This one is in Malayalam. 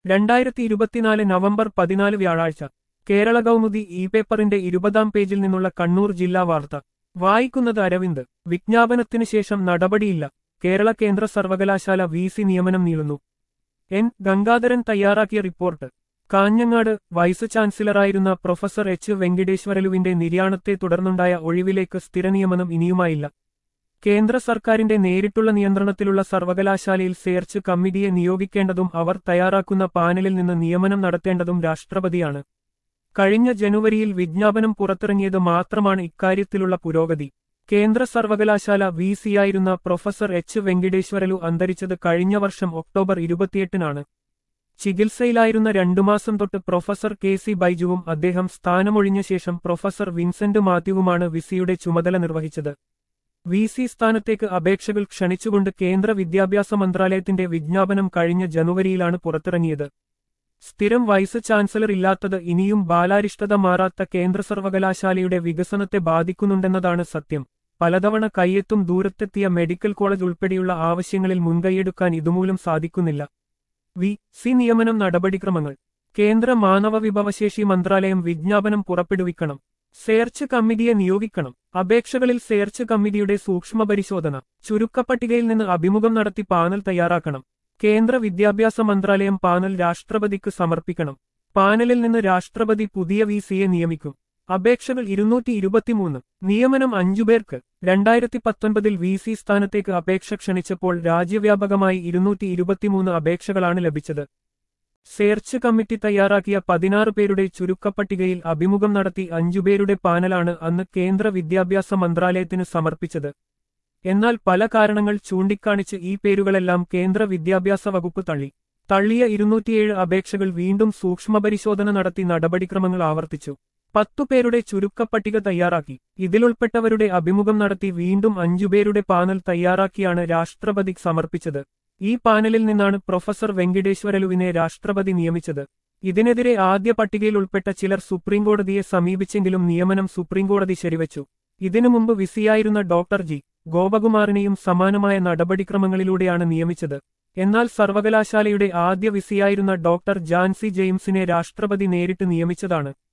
രണ്ടായിരത്തി ഇരുപത്തിനാല് നവംബർ പതിനാല് വ്യാഴാഴ്ച കേരള കൗമുദി ഇ പേപ്പറിന്റെ ഇരുപതാം പേജിൽ നിന്നുള്ള കണ്ണൂർ ജില്ലാ വാർത്ത വായിക്കുന്നത് അരവിന്ദ് വിജ്ഞാപനത്തിന് ശേഷം നടപടിയില്ല കേരള കേന്ദ്ര സർവകലാശാല വി സി നിയമനം നീളുന്നു എൻ ഗംഗാധരൻ തയ്യാറാക്കിയ റിപ്പോർട്ട് കാഞ്ഞങ്ങാട് വൈസ് ചാൻസലറായിരുന്ന പ്രൊഫസർ എച്ച് വെങ്കടേശ്വരലുവിന്റെ നിര്യാണത്തെ തുടർന്നുണ്ടായ ഒഴിവിലേക്ക് സ്ഥിരനിയമനം ഇനിയുമായില്ല കേന്ദ്ര സർക്കാരിന്റെ നേരിട്ടുള്ള നിയന്ത്രണത്തിലുള്ള സർവകലാശാലയിൽ സെർച്ച് കമ്മിറ്റിയെ നിയോഗിക്കേണ്ടതും അവർ തയ്യാറാക്കുന്ന പാനലിൽ നിന്ന് നിയമനം നടത്തേണ്ടതും രാഷ്ട്രപതിയാണ് കഴിഞ്ഞ ജനുവരിയിൽ വിജ്ഞാപനം പുറത്തിറങ്ങിയത് മാത്രമാണ് ഇക്കാര്യത്തിലുള്ള പുരോഗതി കേന്ദ്ര സർവകലാശാല വി സിയായിരുന്ന പ്രൊഫസർ എച്ച് വെങ്കടേശ്വരലു അന്തരിച്ചത് കഴിഞ്ഞ വർഷം ഒക്ടോബർ ഇരുപത്തിയെട്ടിനാണ് ചികിത്സയിലായിരുന്ന രണ്ടു മാസം തൊട്ട് പ്രൊഫസർ കെ സി ബൈജുവും അദ്ദേഹം സ്ഥാനമൊഴിഞ്ഞ ശേഷം പ്രൊഫസർ വിൻസെന്റ് മാത്യുവുമാണ് വിസിയുടെ ചുമതല നിർവഹിച്ചത് വി സി സ്ഥാനത്തേക്ക് അപേക്ഷകൾ ക്ഷണിച്ചുകൊണ്ട് കേന്ദ്ര വിദ്യാഭ്യാസ മന്ത്രാലയത്തിന്റെ വിജ്ഞാപനം കഴിഞ്ഞ ജനുവരിയിലാണ് പുറത്തിറങ്ങിയത് സ്ഥിരം വൈസ് ചാൻസലർ ഇല്ലാത്തത് ഇനിയും ബാലാരിഷ്ടത മാറാത്ത കേന്ദ്ര സർവകലാശാലയുടെ വികസനത്തെ ബാധിക്കുന്നുണ്ടെന്നതാണ് സത്യം പലതവണ കയ്യെത്തും ദൂരത്തെത്തിയ മെഡിക്കൽ കോളേജ് ഉൾപ്പെടെയുള്ള ആവശ്യങ്ങളിൽ മുൻകൈയെടുക്കാൻ ഇതുമൂലം സാധിക്കുന്നില്ല വി സി നിയമനം നടപടിക്രമങ്ങൾ കേന്ദ്ര മാനവ വിഭവശേഷി മന്ത്രാലയം വിജ്ഞാപനം പുറപ്പെടുവിക്കണം സെർച്ച് കമ്മിറ്റിയെ നിയോഗിക്കണം അപേക്ഷകളിൽ സെർച്ച് കമ്മിറ്റിയുടെ സൂക്ഷ്മ പരിശോധന ചുരുക്കപ്പട്ടികയിൽ നിന്ന് അഭിമുഖം നടത്തി പാനൽ തയ്യാറാക്കണം കേന്ദ്ര വിദ്യാഭ്യാസ മന്ത്രാലയം പാനൽ രാഷ്ട്രപതിക്ക് സമർപ്പിക്കണം പാനലിൽ നിന്ന് രാഷ്ട്രപതി പുതിയ വി സിയെ നിയമിക്കും അപേക്ഷകൾ ഇരുന്നൂറ്റി ഇരുപത്തിമൂന്ന് നിയമനം അഞ്ചുപേർക്ക് രണ്ടായിരത്തി പത്തൊൻപതിൽ വി സി സ്ഥാനത്തേക്ക് അപേക്ഷ ക്ഷണിച്ചപ്പോൾ രാജ്യവ്യാപകമായി ഇരുന്നൂറ്റി ഇരുപത്തിമൂന്ന് അപേക്ഷകളാണ് ലഭിച്ചത് സെർച്ച് കമ്മിറ്റി തയ്യാറാക്കിയ പതിനാറ് പേരുടെ ചുരുക്കപ്പട്ടികയിൽ അഭിമുഖം നടത്തി അഞ്ചുപേരുടെ പാനലാണ് അന്ന് കേന്ദ്ര വിദ്യാഭ്യാസ മന്ത്രാലയത്തിന് സമർപ്പിച്ചത് എന്നാൽ പല കാരണങ്ങൾ ചൂണ്ടിക്കാണിച്ച് ഈ പേരുകളെല്ലാം കേന്ദ്ര വിദ്യാഭ്യാസ വകുപ്പ് തള്ളി തള്ളിയ ഇരുന്നൂറ്റിയേഴ് അപേക്ഷകൾ വീണ്ടും സൂക്ഷ്മപരിശോധന നടത്തി നടപടിക്രമങ്ങൾ ആവർത്തിച്ചു പത്തു പേരുടെ ചുരുക്കപ്പട്ടിക തയ്യാറാക്കി ഇതിലുൾപ്പെട്ടവരുടെ അഭിമുഖം നടത്തി വീണ്ടും അഞ്ചുപേരുടെ പാനൽ തയ്യാറാക്കിയാണ് രാഷ്ട്രപതി സമർപ്പിച്ചത് ഈ പാനലിൽ നിന്നാണ് പ്രൊഫസർ വെങ്കടേശ്വരലുവിനെ രാഷ്ട്രപതി നിയമിച്ചത് ഇതിനെതിരെ ആദ്യ പട്ടികയിൽ ഉൾപ്പെട്ട ചിലർ സുപ്രീംകോടതിയെ സമീപിച്ചെങ്കിലും നിയമനം സുപ്രീംകോടതി ശരിവച്ചു ഇതിനു മുമ്പ് വിസിയായിരുന്ന ഡോക്ടർ ജി ഗോപകുമാറിനെയും സമാനമായ നടപടിക്രമങ്ങളിലൂടെയാണ് നിയമിച്ചത് എന്നാൽ സർവകലാശാലയുടെ ആദ്യ വിസിയായിരുന്ന ഡോക്ടർ ജാൻസി ജെയിംസിനെ രാഷ്ട്രപതി നേരിട്ട് നിയമിച്ചതാണ്